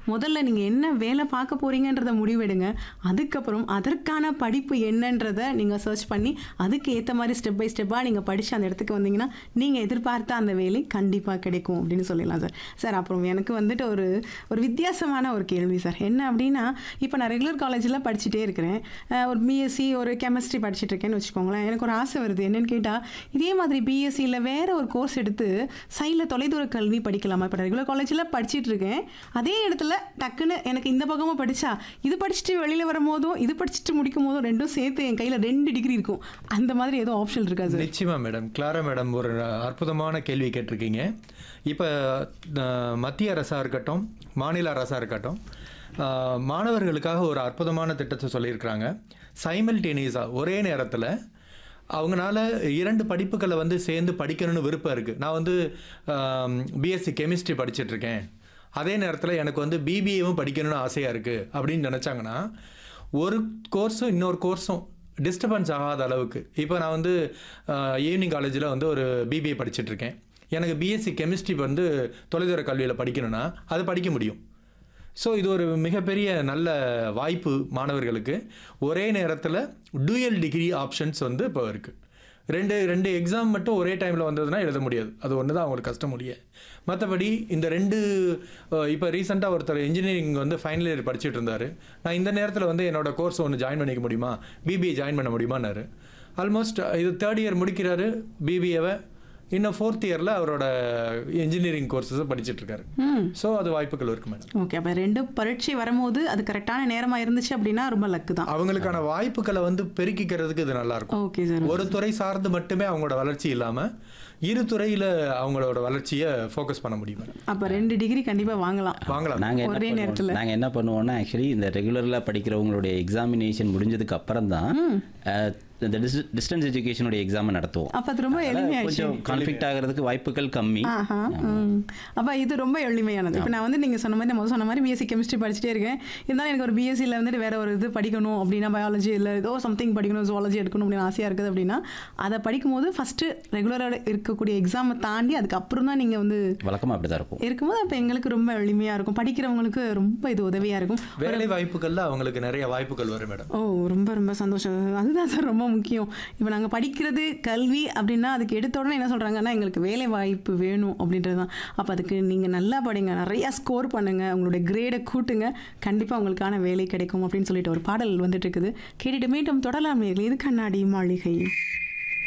முதல்ல நீங்கள் என்ன வேலை பார்க்க போறீங்கன்றத முடிவெடுங்க அதுக்கப்புறம் அதற்கான படிப்பு என்னன்றதை நீங்கள் சர்ச் பண்ணி அதுக்கு ஏற்ற மாதிரி ஸ்டெப் பை ஸ்டெப்பாக நீங்கள் படித்து அந்த இடத்துக்கு வந்தீங்கன்னா நீங்கள் எதிர்பார்த்த அந்த வேலை கண்டிப்பாக கிடைக்கும் அப்படின்னு சொல்லிடலாம் சார் சார் அப்புறம் எனக்கு வந்துட்டு ஒரு ஒரு வித்தியாசமான ஒரு கேள்வி சார் என்ன அப்படின்னா இப்போ நான் ரெகுலர் காலேஜில் படிச்சுட்டே இருக்கிறேன் அஹ் ஒரு பிஎஸ்சி ஒரு கெமிஸ்ட்ரி படிச்சுட்டு இருக்கேன்னு வச்சுக்கோங்களேன் எனக்கு ஒரு ஆசை வருது என்னன்னு கேட்டால் இதே மாதிரி பிஎஸ்சியில் வேற ஒரு கோர்ஸ் எடுத்து சைடில் தொலைதூர கல்வி படிக்கலாமா இப்போ ரெகுலர் காலேஜில் படிச்சிட்டு இருக்கேன் அதே இடத்துல டக்குன்னு எனக்கு இந்த பக்கமும் படித்தா இது படிச்சுட்டு வெளியில் வரும்போதும் இது படிச்சுட்டு முடிக்கும் போதும் ரெண்டும் சேர்த்து என் கையில் ரெண்டு டிகிரி இருக்கும் அந்த மாதிரி எதுவும் ஆப்ஷன் இருக்கா சார் நிச்சயமா மேடம் கிளாரா மேடம் ஒரு அற்புதமான கேள்வி கேட்டிருக்கீங்க இப்போ அஹ், மத்திய அரசாக இருக்கட்டும் மாநில அரசாக இருக்கட்டும் அஹ், மாணவர்களுக்காக ஒரு அற்புதமான திட்டத்தை சொல்லியிருக்கிறாங்க சைமல்டேனியஸாக ஒரே நேரத்தில் அவங்களால இரண்டு படிப்புகளை வந்து சேர்ந்து படிக்கணும்னு விருப்பம் இருக்குது நான் வந்து பிஎஸ்சி கெமிஸ்ட்ரி படிச்சுட்டு இருக்கேன் அதே நேரத்தில் எனக்கு வந்து பிபிஏவும் படிக்கணும்னு ஆசையாக இருக்குது அப்படின்னு நினச்சாங்கன்னா ஒரு கோர்ஸும் இன்னொரு கோர்ஸும் டிஸ்டர்பன்ஸ் ஆகாத அளவுக்கு இப்போ நான் வந்து ஈவினிங் காலேஜில் வந்து ஒரு பிபிஏ படிச்சுட்டு இருக்கேன் எனக்கு பிஎஸ்சி கெமிஸ்ட்ரி வந்து தொலைதூர கல்வியில் படிக்கணும்னா அது படிக்க முடியும் ஸோ இது ஒரு மிகப்பெரிய நல்ல வாய்ப்பு மாணவர்களுக்கு ஒரே நேரத்தில் டூயல் டிகிரி ஆப்ஷன்ஸ் வந்து இப்போ இருக்குது ரெண்டு ரெண்டு எக்ஸாம் மட்டும் ஒரே டைமில் வந்ததுன்னா எழுத முடியாது அது ஒன்று தான் அவங்களுக்கு கஷ்டம் முடிய மற்றபடி இந்த ரெண்டு இப்போ ரீசெண்டாக ஒருத்தர் இன்ஜினியரிங் வந்து ஃபைனல் இயர் படிச்சுட்டு இருந்தார் நான் இந்த நேரத்தில் வந்து என்னோட கோர்ஸ் ஒன்று ஜாயின் பண்ணிக்க முடியுமா பிபிஏ ஜாயின் பண்ண முடியுமான்னாரு ஆல்மோஸ்ட் இது தேர்ட் இயர் முடிக்கிறாரு பிபிஏவை இன்னும் ஃபோர்த் இயரில் அவரோட இன்ஜினியரிங் கோர்சஸை படிச்சுட்டு இருக்காரு ஸோ அது வாய்ப்புகள் இருக்கு மேடம் ஓகே அப்போ ரெண்டு பரீட்சை வரும்போது அது கரெக்டான நேரமாக இருந்துச்சு அப்படின்னா ரொம்ப லக்கு தான் அவங்களுக்கான வாய்ப்புகளை வந்து பெருக்கிக்கிறதுக்கு இது நல்லா இருக்கும் ஓகே சார் ஒரு துறை சார்ந்து மட்டுமே அவங்களோட வளர்ச்சி இல்லாம இரு துறையில அவங்களோட வளர்ச்சியை ஃபோக்கஸ் பண்ண முடியும் மேடம். அப்போ ரெண்டு டிகிரி கண்டிப்பாக வாங்கலாம் வாங்கலாம் நாங்கள் என்ன ஒரே நேரத்துல. பண்ணுவோம் நாங்கள் என்ன பண்ணுவோம்னா ஆக்சுவலி இந்த ரெகுலரில் படிக்கிறவங்களுடைய எக்ஸாமினேஷன் முடிஞ்சதுக்கு அப்புறம் தான் அஹ், இந்த டிஸ்டன்ஸ் எஜுகேஷனுடைய எக்ஸாமை நடத்துவோம் அப்போ அது ரொம்ப அதனால எளிமையாச்சு கொஞ்சம் கான்ஃப்ளிக்ட் ஆகிறதுக்கு வாய்ப்புகள் கம்மி ஆஹா ம். அப்ப இது ரொம்ப எளிமையானது இப்போ நான் வந்து நீங்க சொன்ன மாதிரி நான் முதல்ல சொன்ன மாதிரி பிஎஸ்சி கெமிஸ்ட்ரி படிச்சுட்டே இருக்கேன் இருந்தாலும் எனக்கு ஒரு பிஎஸ்சியில் வந்துட்டு வேற ஒரு இது படிக்கணும் அப்படின்னா பயாலஜி இல்லை ஏதோ சம்திங் படிக்கணும் ஜுவாலஜி எடுக்கணும் அப்படின்னு ஆசையாக இருக்குது அப்படின்னா அதை படிக்கும்போது ஃபஸ்ட்டு ரெகுலராக இருக்கக்கூடிய எக்ஸாமை தாண்டி அதுக்கப்புறம் தான் நீங்கள் வந்து வழக்கமாக அப்படி தான் இருக்கும் இருக்கும்போது அப்போ எங்களுக்கு ரொம்ப எளிமையாக இருக்கும் படிக்கிறவங்களுக்கு ரொம்ப இது உதவியாக இருக்கும் வேலை வாய்ப்புகள்ல அவங்களுக்கு நிறைய வாய்ப்புகள் வரும் மேடம் ஓ ரொம்ப ரொம்ப சந்தோஷம் அதுதான் சார் ரொம்ப முக்கியம் இப்போ நாங்கள் படிக்கிறது கல்வி அப்படின்னா அதுக்கு எடுத்த உடனே என்ன சொல்கிறாங்கன்னா எங்களுக்கு வேலை வாய்ப்பு வேணும் அப்படின்றது தான் அப்போ அதுக்கு நீங்கள் நல்லா படிங்க நிறையா ஸ்கோர் பண்ணுங்கள் உங்களுடைய கிரேடை கூட்டுங்க கண்டிப்பாக உங்களுக்கான வேலை கிடைக்கும் அப்படின்னு சொல்லிட்டு ஒரு பாடல் வந்துட்டு இருக்குது கேட்டுட்டு மீண்டும் தொடலாம் நேயர்களே. இது கண்ணாடி மாளிகை